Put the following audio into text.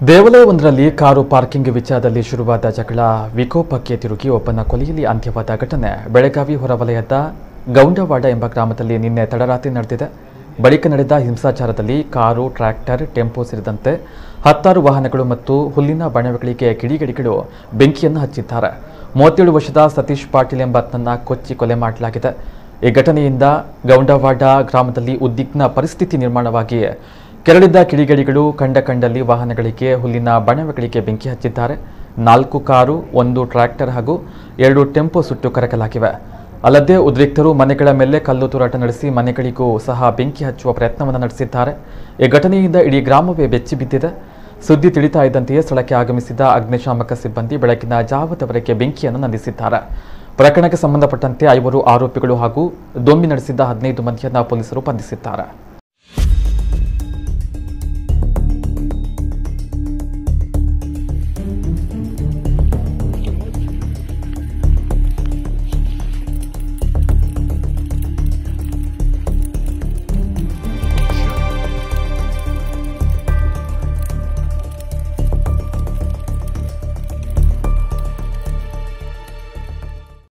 ದೇವಾಲಯವೊಂದರಲ್ಲಿ car parking ವಿಚಾರದಲ್ಲಿ ಶುರುವಾದ ಜಗಳ ವಿಕೋಪಕ್ಕೆ ತಿರುಗಿ ಒಬ್ಬನ ಕೊಲೆಯಲ್ಲಿ ಅಂತ್ಯವಾದ ಘಟನೆ ಬೆಳಗಾವಿ ಹೊರವಲಯದ ಗೌಂಡವಾಡ ಎಂಬ ಗ್ರಾಮದಲ್ಲಿ ನಿನ್ನೆ ತಡರಾತ್ರಿ ನಡೆದಿದೆ ಬಳಿಕ ನಡೆದ ಹಿಂಸಾಚಾರದಲ್ಲಿ ಕಾರು ಟ್ರ್ಯಾಕ್ಟರ್ ಟೆಂಪೋ ಸೇರಿದಂತೆ ಹತ್ತಾರು ವಾಹನಗಳು ಮತ್ತು ಹುಲ್ಲಿನ ಬಣವೆಗಳಿಗೆ ಕಿಡಿಗೇಡಿಗಳು ಬೆಂಕಿಯನ್ನು ಹಚ್ಚಿದ್ದಾರೆ ಮೂವತ್ತೇಳು ವರ್ಷದ ಸತೀಶ್ ಪಾಟೀಲ್ ಎಂಬಾತನನ್ನ ಕೊಚ್ಚಿ ಕೊಲೆ ಮಾಡಲಾಗಿದೆ ಈ ಘಟನೆಯಿಂದ ಗೌಂಡವಾಡ ಗ್ರಾಮದಲ್ಲಿ ಉದ್ವಿಗ್ನ ಪರಿಸ್ಥಿತಿ ನಿರ್ಮಾಣವಾಗಿ ಕೆರಳಿದ್ದ ಕಿಡಿಗೇಡಿಗಳು ಕಂಡ ಕಂಡಲ್ಲಿ ವಾಹನಗಳಿಗೆ ಹುಲ್ಲಿನ ಬಣವೆಗಳಿಗೆ ಬೆಂಕಿ ಹಚ್ಚಿದ್ದಾರೆ ನಾಲ್ಕು ಕಾರು ಒಂದು ಟ್ರ್ಯಾಕ್ಟರ್ ಹಾಗೂ ಎರಡು ಟೆಂಪೋ ಸುಟ್ಟು ಕರಕಲಾಗಿವೆ ಅಲ್ಲದೆ ಉದ್ರಿಕ್ತರು ಮನೆಗಳ ಮೇಲೆ ಕಲ್ಲು ತೂರಾಟ ನಡೆಸಿ ಮನೆಗಳಿಗೂ ಸಹ ಬೆಂಕಿ ಹಚ್ಚುವ ಪ್ರಯತ್ನವನ್ನು ನಡೆಸಿದ್ದಾರೆ ಈ ಘಟನೆಯಿಂದ ಇಡೀ ಗ್ರಾಮವೇ ಬೆಚ್ಚಿ ಬಿದ್ದಿದೆ ಸುದ್ದಿ ತಿಳಿತಾ ಇದ್ದಂತೆಯೇ ಸ್ಥಳಕ್ಕೆ ಆಗಮಿಸಿದ ಅಗ್ನಿಶಾಮಕ ಸಿಬ್ಬಂದಿ ಬೆಳಗಿನ ಜಾವದವರೆಗೆ ಬೆಂಕಿಯನ್ನು ನಂದಿಸಿದ್ದಾರೆ ಪ್ರಕರಣಕ್ಕೆ ಸಂಬಂಧಪಟ್ಟಂತೆ ಐವರು ಆರೋಪಿಗಳು ಹಾಗೂ ದೊಂಬಿ ನಡೆಸಿದ್ದ ಹದಿನೈದು ಮಂದಿಯನ್ನ ಪೊಲೀಸರು ಬಂಧಿಸಿದ್ದಾರೆ